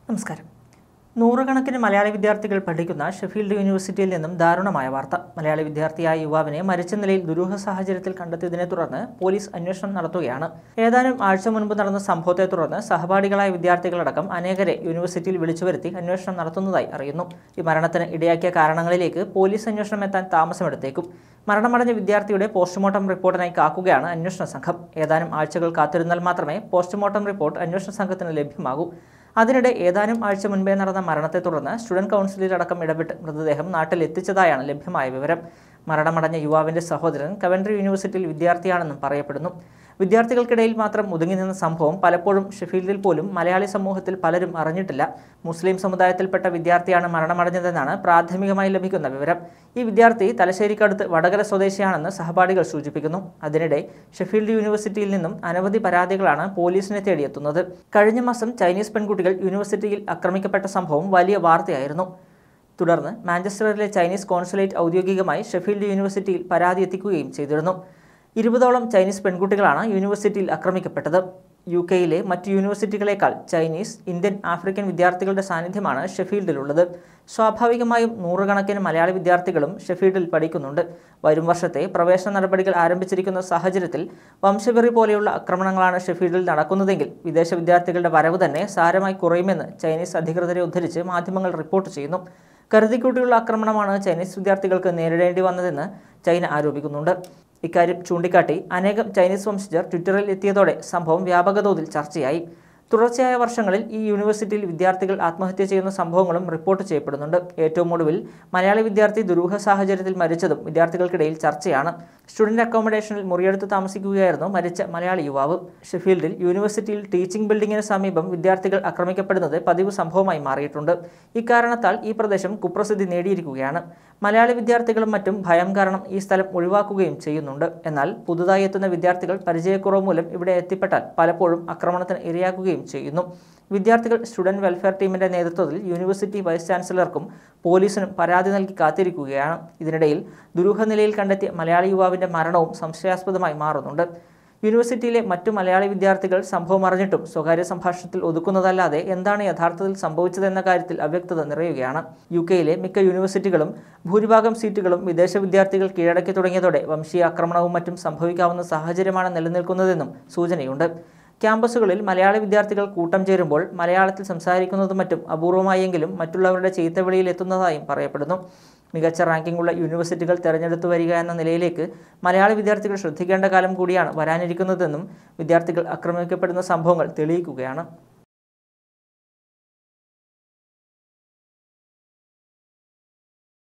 നമസ്കാരം നൂറുകണക്കിന് മലയാളി വിദ്യാർത്ഥികൾ പഠിക്കുന്ന ഷെഫീൽഡ് യൂണിവേഴ്സിറ്റിയിൽ നിന്നും ദാരുണമായ വാർത്ത മലയാളി വിദ്യാർത്ഥിയായ യുവാവിനെ മരിച്ച നിലയിൽ ദുരൂഹ സാഹചര്യത്തിൽ കണ്ടെത്തിയതിനെ തുടർന്ന് പോലീസ് അന്വേഷണം നടത്തുകയാണ് ഏതാനും ആഴ്ച മുൻപ് നടന്ന സംഭവത്തെ തുടർന്ന് സഹപാഠികളായ വിദ്യാർത്ഥികളടക്കം അനേകരെ യൂണിവേഴ്സിറ്റിയിൽ വിളിച്ചു വരുത്തി അന്വേഷണം നടത്തുന്നതായി അറിയുന്നു ഈ മരണത്തിന് ഇടയാക്കിയ കാരണങ്ങളിലേക്ക് പോലീസ് അന്വേഷണം എത്താൻ താമസമെടുത്തേക്കും മരണമടഞ്ഞ വിദ്യാർത്ഥിയുടെ പോസ്റ്റ്മോർട്ടം റിപ്പോർട്ടിനായി കാക്കുകയാണ് അന്വേഷണ സംഘം ഏതാനും ആഴ്ചകൾ കാത്തിരുന്നാൽ മാത്രമേ പോസ്റ്റ്മോർട്ടം റിപ്പോർട്ട് അന്വേഷണ സംഘത്തിന് ലഭ്യമാകൂ അതിനിടെ ഏതാനും ആഴ്ച മുൻപേ നടന്ന മരണത്തെ തുടർന്ന് സ്റ്റുഡന്റ് കൗൺസിലിലടക്കം ഇടപെട്ട് മൃതദേഹം നാട്ടിൽ എത്തിച്ചതായാണ് ലഭ്യമായ വിവരം മരണമടഞ്ഞ യുവാവിന്റെ സഹോദരൻ കവൻട്രി യൂണിവേഴ്സിറ്റിയിൽ വിദ്യാർത്ഥിയാണെന്നും പറയപ്പെടുന്നു വിദ്യാർത്ഥികൾക്കിടയിൽ മാത്രം ഒതുങ്ങി നിന്ന സംഭവം പലപ്പോഴും ഷെഫീൽഡിൽ പോലും മലയാളി സമൂഹത്തിൽ പലരും അറിഞ്ഞിട്ടില്ല മുസ്ലിം സമുദായത്തിൽപ്പെട്ട വിദ്യാർത്ഥിയാണ് മരണമടഞ്ഞതെന്നാണ് പ്രാഥമികമായി ലഭിക്കുന്ന വിവരം ഈ വിദ്യാർത്ഥി തലശ്ശേരിക്കടുത്ത് വടകര സ്വദേശിയാണെന്ന് സഹപാഠികൾ സൂചിപ്പിക്കുന്നു അതിനിടെ ഷെഫീൽഡ് യൂണിവേഴ്സിറ്റിയിൽ നിന്നും അനവധി പരാതികളാണ് പോലീസിനെ തേടിയെത്തുന്നത് കഴിഞ്ഞ മാസം ചൈനീസ് പെൺകുട്ടികൾ യൂണിവേഴ്സിറ്റിയിൽ ആക്രമിക്കപ്പെട്ട സംഭവം വലിയ വാർത്തയായിരുന്നു തുടർന്ന് മാഞ്ചസ്റ്ററിലെ ചൈനീസ് കോൺസുലേറ്റ് ഔദ്യോഗികമായി ഷെഫീൽഡ് യൂണിവേഴ്സിറ്റിയിൽ പരാതി എത്തിക്കുകയും ചെയ്തിരുന്നു ഇരുപതോളം ചൈനീസ് പെൺകുട്ടികളാണ് യൂണിവേഴ്സിറ്റിയിൽ ആക്രമിക്കപ്പെട്ടത് യു കെയിലെ മറ്റ് യൂണിവേഴ്സിറ്റികളെക്കാൾ ചൈനീസ് ഇന്ത്യൻ ആഫ്രിക്കൻ വിദ്യാർത്ഥികളുടെ സാന്നിധ്യമാണ് ഷെഫീൽഡിലുള്ളത് സ്വാഭാവികമായും നൂറുകണക്കിന് മലയാളി വിദ്യാർത്ഥികളും ഷെഫീൽഡിൽ പഠിക്കുന്നുണ്ട് വരും വർഷത്തെ പ്രവേശന നടപടികൾ ആരംഭിച്ചിരിക്കുന്ന സാഹചര്യത്തിൽ വംശവെറി പോലെയുള്ള ആക്രമണങ്ങളാണ് ഷെഫീൽഡിൽ നടക്കുന്നതെങ്കിൽ വിദേശ വിദ്യാർത്ഥികളുടെ വരവ് തന്നെ സാരമായി കുറയുമെന്ന് ചൈനീസ് അധികൃതരെ ഉദ്ധരിച്ച് മാധ്യമങ്ങൾ റിപ്പോർട്ട് ചെയ്യുന്നു കരുതിക്കൂട്ടിയുള്ള ആക്രമണമാണ് ചൈനീസ് വിദ്യാർത്ഥികൾക്ക് നേരിടേണ്ടി വന്നതെന്ന് ചൈന ആരോപിക്കുന്നുണ്ട് ഇക്കാര്യം ചൂണ്ടിക്കാട്ടി അനേകം ചൈനീസ് വംശജർ ട്വിറ്ററിൽ എത്തിയതോടെ സംഭവം വ്യാപകതോതിൽ ചർച്ചയായി തുടർച്ചയായ വർഷങ്ങളിൽ ഈ യൂണിവേഴ്സിറ്റിയിൽ വിദ്യാർത്ഥികൾ ആത്മഹത്യ ചെയ്യുന്ന സംഭവങ്ങളും റിപ്പോർട്ട് ചെയ്യപ്പെടുന്നുണ്ട് ഏറ്റവും ഒടുവിൽ മലയാളി വിദ്യാർത്ഥി ദുരൂഹ സാഹചര്യത്തിൽ മരിച്ചതും വിദ്യാർത്ഥികൾക്കിടയിൽ ചർച്ചയാണ് സ്റ്റുഡന്റ് അക്കോമഡേഷനിൽ മുറിയെടുത്ത് താമസിക്കുകയായിരുന്നു മരിച്ച മലയാളി യുവാവ് ഷെഫീൽഡിൽ യൂണിവേഴ്സിറ്റിയിൽ ടീച്ചിംഗ് ബിൽഡിങ്ങിന് സമീപം വിദ്യാർത്ഥികൾ ആക്രമിക്കപ്പെടുന്നത് പതിവ് സംഭവമായി മാറിയിട്ടുണ്ട് ഇക്കാരണത്താൽ ഈ പ്രദേശം കുപ്രസിദ്ധി നേടിയിരിക്കുകയാണ് മലയാളി വിദ്യാർത്ഥികളും മറ്റും ഭയം കാരണം ഈ സ്ഥലം ഒഴിവാക്കുകയും ചെയ്യുന്നുണ്ട് എന്നാൽ പുതുതായി എത്തുന്ന വിദ്യാർത്ഥികൾ പരിചയക്കുറവ് മൂലം ഇവിടെ എത്തിപ്പെട്ടാൽ പലപ്പോഴും ആക്രമണത്തിന് ഇരയാക്കുകയും ചെയ്യുന്നു വിദ്യാർത്ഥികൾ സ്റ്റുഡന്റ് വെൽഫെയർ ടീമിന്റെ നേതൃത്വത്തിൽ യൂണിവേഴ്സിറ്റി വൈസ് ചാൻസലർക്കും പോലീസിനും പരാതി നൽകി കാത്തിരിക്കുകയാണ് ഇതിനിടയിൽ ദുരൂഹ നിലയിൽ കണ്ടെത്തിയ മലയാളി യുവാവിന്റെ മരണവും സംശയാസ്പദമായി മാറുന്നുണ്ട് യൂണിവേഴ്സിറ്റിയിലെ മറ്റു മലയാളി വിദ്യാർത്ഥികൾ സംഭവം അറിഞ്ഞിട്ടും സ്വകാര്യ സംഭാഷണത്തിൽ ഒതുക്കുന്നതല്ലാതെ എന്താണ് യഥാർത്ഥത്തിൽ സംഭവിച്ചതെന്ന കാര്യത്തിൽ അവ്യക്തത നിറയുകയാണ് യു കെയിലെ മിക്ക യൂണിവേഴ്സിറ്റികളും ഭൂരിഭാഗം സീറ്റുകളും വിദേശ വിദ്യാർത്ഥികൾ കീഴടക്കി തുടങ്ങിയതോടെ വംശീയ ആക്രമണവും മറ്റും സംഭവിക്കാവുന്ന സാഹചര്യമാണ് നിലനിൽക്കുന്നതെന്നും സൂചനയുണ്ട് ക്യാമ്പസുകളിൽ മലയാളി വിദ്യാർത്ഥികൾ കൂട്ടം ചേരുമ്പോൾ മലയാളത്തിൽ സംസാരിക്കുന്നതും മറ്റും അപൂർവമായെങ്കിലും മറ്റുള്ളവരുടെ ചീത്തവിളിയിൽ എത്തുന്നതായും പറയപ്പെടുന്നു മികച്ച റാങ്കിങ്ങുള്ള യൂണിവേഴ്സിറ്റികൾ തിരഞ്ഞെടുത്തു വരിക എന്ന നിലയിലേക്ക് മലയാളി വിദ്യാർത്ഥികൾ ശ്രദ്ധിക്കേണ്ട കാലം കൂടിയാണ് വരാനിരിക്കുന്നതെന്നും വിദ്യാർത്ഥികൾ ആക്രമിക്കപ്പെടുന്ന സംഭവങ്ങൾ തെളിയിക്കുകയാണ്